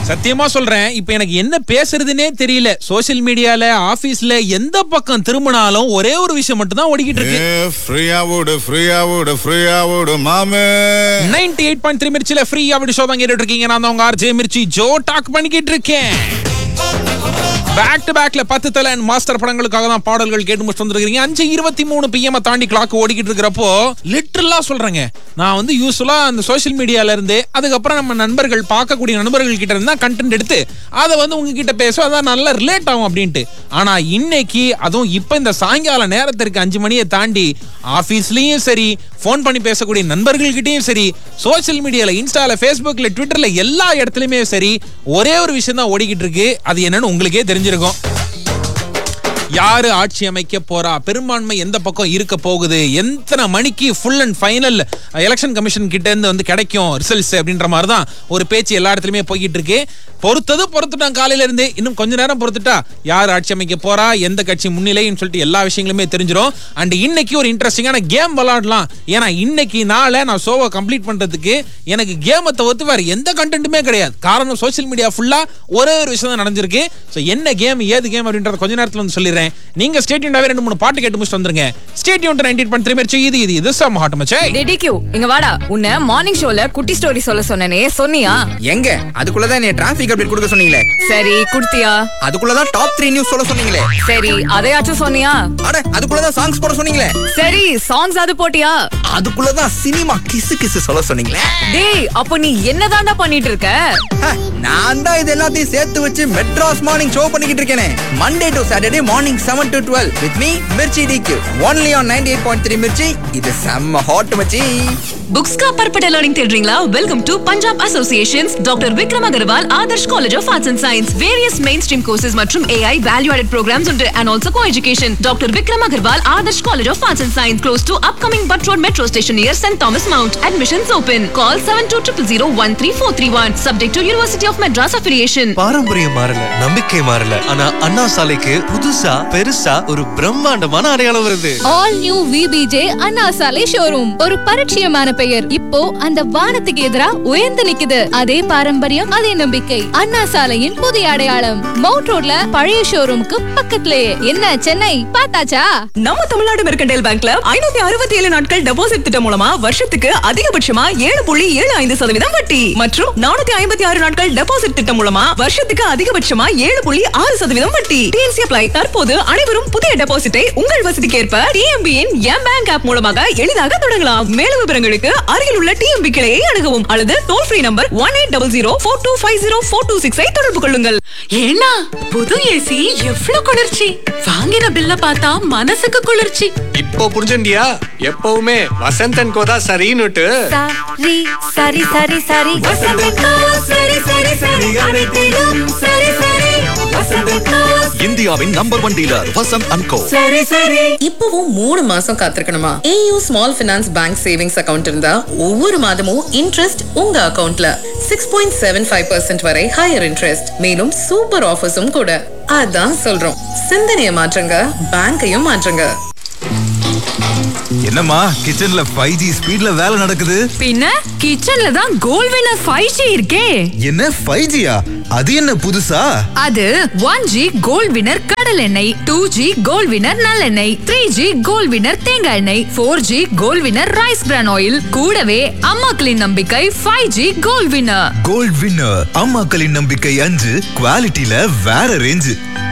சத்தியமா சொல்றேன் இப்ப எனக்கு என்ன பேசுறதுனே தெரியல சோஷியல் மீடியால ஆபீஸ்ல எந்த பக்கம் திரும்பினாலும் ஒரே ஒரு விஷயம் மட்டும் தான் ஓடிக்கிட்டு இருக்கு ஃப்ரீயா விடு ஃப்ரீயா விடு ஃப்ரீயா விடு மாமே நைன்டி எயிட் பாயிண்ட் த்ரீ மிர்ச்சில ஃப்ரீயா அப்படி ஷோ தான் கேட்டுட்டு இருக்கீங்க நான் தான் உங்க ஆர்ஜே மிர்ச்சி ஜோ டாக் பண்ணிக்கிட்டு இருக்கேன் பேக் டு பேக்ல பத்து தலை அண்ட் மாஸ்டர் படங்களுக்காக தான் பாடல்கள் கேட்டு முடிச்சு வந்திருக்கீங்க அஞ்சு இருபத்தி மூணு பிஎம் தாண்டி கிளாக் ஓடிக்கிட்டு இருக்கிறப்போ லிட்டரலா சொல்றேங்க நான் வந்து யூஸ்வலா அந்த சோஷியல் மீடியால இருந்து அதுக்கப்புறம் நம்ம நண்பர்கள் பார்க்கக்கூடிய நண்பர்கள் கிட்ட இருந்தா கண்டென்ட் எடுத்து அதை வந்து உங்ககிட்ட பேசும் அதான் நல்லா ரிலேட் ஆகும் அப்படின்ட்டு ஆனா இன்னைக்கு அதுவும் இப்ப இந்த சாயங்கால நேரத்திற்கு அஞ்சு மணியை தாண்டி ஆபீஸ்லயும் சரி ஃபோன் பண்ணி பேசக்கூடிய நண்பர்கள்கிட்டயும் சரி சோஷியல் மீடியால இன்ஸ்டால ஃபேஸ்புக்ல ட்விட்டர்ல எல்லா இடத்துலயுமே சரி ஒரே ஒரு விஷயம் தான் ஓடிக்கிட்டு இருக்கு அது என்னன்னு உங்களுக்கே தெரிஞ்சிருக்கும் யாரு ஆட்சி அமைக்க போறா பெரும்பான்மை எந்த பக்கம் இருக்க போகுது எத்தனை மணிக்கு full and final election commission கிட்ட இருந்து வந்து கிடைக்கும் ரிசல்ட்ஸ் அப்படின்ற மாதிரி தான் ஒரு பேச்சு எல்லா இடத்துலயுமே போய்கிட்டு இருக்கு பொறுத்தது பொறுத்துட்டான் காலையில இருந்து இன்னும் கொஞ்ச நேரம் பொறுத்துட்டா யார் ஆட்சி அமைக்க போறா எந்த கட்சி முன்னிலைன்னு சொல்லிட்டு எல்லா விஷயங்களுமே தெரிஞ்சிடும் அண்ட் இன்னைக்கு ஒரு இன்ட்ரெஸ்டிங்கான கேம் விளையாடலாம் ஏன்னா இன்னைக்கு நாளை நான் ஷோவை கம்ப்ளீட் பண்றதுக்கு எனக்கு கேமை தவிர்த்து வேற எந்த கண்டென்ட்டுமே கிடையாது காரணம் சோஷியல் மீடியா ஃபுல்லா ஒரே ஒரு விஷயம் தான் நடந்திருக்கு ஸோ என்ன கேம் ஏது கேம் அப்படின்றத கொஞ்ச நேரத்துல வந்து சொல்லிடுறேன் நீங்க ஸ்டேட்யூண்டாவே ரெண்டு மூணு பாட்டு கேட்டு முடிச்சுட்டு வந்துருங்க stay tuned nineteen point three match இது இது இது சம் ஹாட் மச்சே டெடிக்யூ இங்க வாடா உன்னை மார்னிங் ஷோல குட்டி ஸ்டோரி சொல்ல சொன்னனே சொன்னியா எங்க அதுக்குள்ளதான் நீ டிராபிக் அப்டேட் கொடுக்க சொன்னீங்களே சரி குடுத்தியா அதுக்குள்ளதான் டாப் த்ரீ நியூஸ் சொல்ல சொன்னீங்களே சரி அதையாச்சும் சொன்னியா அட அதுக்குள்ளதான் சாங்ஸ் போட சொன்னீங்களே சரி சாங்ஸ் அது போட்டியா அதுக்குள்ளதான் சினிமா கிசு கிசு சொல்ல சொன்னீங்களே டேய் அப்ப நீ என்னதான்டா பண்ணிட்டு இருக்க ஹ, நான் தான் இது எல்லாத்தையும் சேர்த்து வச்சு மெட்ராஸ் மார்னிங் ஷோ பண்ணிக்கிட்டு இருக்கேனே Monday to Saturday morning seven to twelve with me Mirchi DQ only on ninety eight point three Mirchi இது செம்ம ஹாட் மச்சி बुक्स का परपटा लर्निंग தேடுறீங்களா welcome to Punjab associations doctor Vikram Agarwal Adarsh college of arts and science various mainstream courses மற்றும் AI value added programmes உண்டு and also coeducation doctor Vikram Agarwal Adarsh college of arts and science close to upcoming but road metro station near saint Thomas mount admissions open call seven two triple zero one three four three one subject to university of Madras affiliation பாரம்பரியம் மாறல நம்பிக்கை மாறல ஆனா அண்ணா சாலைக்கு புதுசா பெருசா ஒரு பிரம்மாண்டமான அடையாளம் வருது ஆல் நியூ விபிஜே அண்ணா சாலை ஷோரூம் ஒரு பரிச்சயமான பெயர் இப்போ அந்த வானத்துக்கு எதிரா உயர்ந்து நிக்குது அதே பாரம்பரியம் அதே நம்பிக்கை அண்ணா சாலையின் புதிய அடையாளம் மவுண்ட் ரோட்ல பழைய ஷோரூமுக்கு பக்கத்துலயே என்ன சென்னை பார்த்தாச்சா நம்ம தமிழ்நாடு மெர்கண்டைல் பேங்க்ல ஐநூத்தி அறுபத்தி ஏழு நாட்கள் டெபாசிட் திட்டம் மூலமா வருஷத்துக்கு அதிகபட்சமா ஏழு புள்ளி ஏழு ஐந்து சதவீதம் வட்டி மற்றும் நானூத்தி ஐம்பத்தி ஆறு நாட்கள் டெபாசிட் திட்டம் மூலமா வருஷத்துக்கு அதிகபட்சமா ஏழு புள்ளி ஆறு சதவீதம் வட்டி டிஎன்சி அப்ளை தற்போது அனைவரும் புதிய டெபாசிட்டை உங்கள் வசதிக்கேற்ப டிஎம்பியின் எம் பேங்க் ஆப் மூலமாக எளிதாக தொடங்கலாம் மேலும் விவரங்களுக்கு அருகில் உள்ள டிஎம்பி கிளையை அணுகவும் அல்லது toll free number one eight double zero four two five zero four two சிக்ஸை தொடர்பு கொள்ளுங்கள் ஏன்னா புது ஏசி எவ்வளவு குளிர்ச்சி வாங்கின பில்ல பார்த்தா மனசுக்கு குளிர்ச்சி இப்போ புரிஞ்சுண்டியா எப்பவுமே வசந்தன் கோதா சரின்னுட்டு சரி சரி சரி சரி சரி சரி சரி அனைத்திலும் சரி சரி இந்தியாவின் number one dealer Vasanth and co சரி சரி இப்பவும் மூணு மாசம் காத்திருக்கணுமா AU small finance bank savings account இருந்தா ஒவ்வொரு மாதமும் இன்ட்ரெஸ்ட் உங்க அக்கவுண்ட்ல six point seven five percent வரை ஹையர் இன்ட்ரெஸ்ட் மேலும் சூப்பர் ஆஃபர்ஸும் கூட அதான் சொல்றோம் சிந்தனையை மாற்றுங்க பேங்கையும் மாற்றுங்க என்னம்மா கிச்சன்ல ஃபைவ் ஜி ஸ்பீட்ல வேலை நடக்குது பின்ன கிச்சன்ல தான் கோல் வினர் ஃபைவ் ஜி இருக்கே என்ன ஃபைவ் ஜியா அது என்ன புதுசா அது ஒன் ஜி கோல்ட் வினர் கடல் எண்ணெய் டூ ஜி கோல்ட் வினர் நல்லெண்ணெய் த்ரீ ஜி கோல்ட் வினர் தேங்காய் எண்ணெய் four G gold winner rice bran oil கூடவே அம்மாக்களின் நம்பிக்கை five G gold winner gold winner அம்மாக்களின் நம்பிக்கை அஞ்சு குவாலிட்டியில வேற ரேஞ்சு